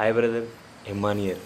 Hi brother ఎమ్మానియర్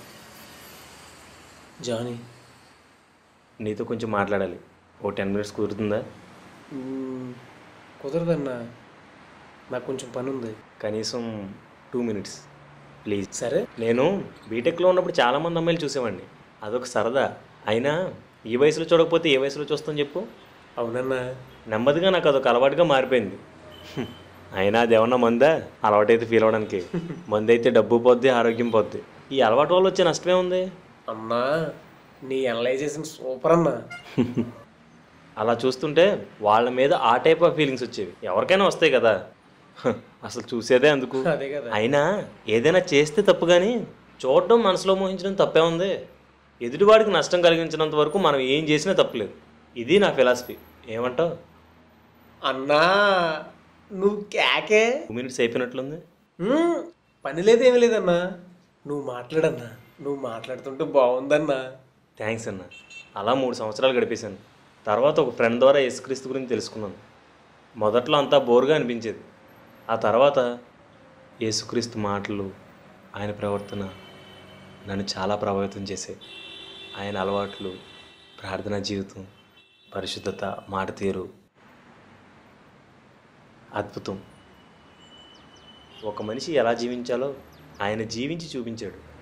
Johnny నీతో కొంచెం మాట్లాడాలి ఓ టెన్ మినిట్స్ కుదురుతుందా మ్మ్, కుదరదన్నా నాకు కొంచెం పని ఉంది కనీసం టూ మినిట్స్ ప్లీజ్ సరే నేను బీటెక్లో ఉన్నప్పుడు చాలామంది అమ్మాయిలు చూసేవాడిని అదొక సరదా అయినా ఈ వయసులో చూడకపోతే ఏ వయసులో చూస్తాం చెప్పు అవునన్నా నెమ్మదిగా నాకు అదొక అలవాటుగా మారిపోయింది హ్మ్. అయినా అది ఏమన్నా మందా అలవాటైతే ఫీల్ అవ్వడానికి మందు అయితే డబ్బు పోద్ది ఆరోగ్యం పోద్ది ఈ అలవాటు వల్ల వచ్చే నష్టమే ఉంది అన్నా నీ అనలైజేషన్ సూపర్ అన్నా అలా చూస్తుంటే వాళ్ళ మీద ఆ టైప్ ఆఫ్ ఫీలింగ్స్ వచ్చేవి ఎవరికైనా వస్తాయి కదా హ, అసలు చూసేదే అందుకు అదే కదా అయినా ఏదైనా చేస్తే తప్పు కానీ చూడడం మనసులో మోహించడం తప్పే ఉంది ఎదుటివాడికి నష్టం కలిగించినంత వరకు మనం ఏం చేసినా తప్పులేదు ఇది నా ఫిలాసఫీ ఏమంటావు అన్నా నువ్వు కేకే టూ మినిట్స్ అయిపోయినట్లుంది మ్మ్, పని లేదేమీ లేదన్నా నువ్వు మాట్లాడన్నా నువ్వు మాట్లాడుతుంటే బాగుందన్నా థ్యాంక్స్ అన్న అలా మూడు సంవత్సరాలు గడిపేశాను తర్వాత ఒక ఫ్రెండ్ ద్వారా యేసుక్రీస్తు గురించి తెలుసుకున్నాను మొదట్లో అంతా బోరుగా అనిపించేది ఆ తర్వాత యేసుక్రీస్తు మాటలు ఆయన ప్రవర్తన నన్ను చాలా ప్రభావితం చేశాయి ఆయన అలవాట్లు ప్రార్థనా జీవితం పరిశుద్ధత మాట తీరు అద్భుతం ఒక మనిషి ఎలా జీవించాలో ఆయన జీవించి చూపించాడు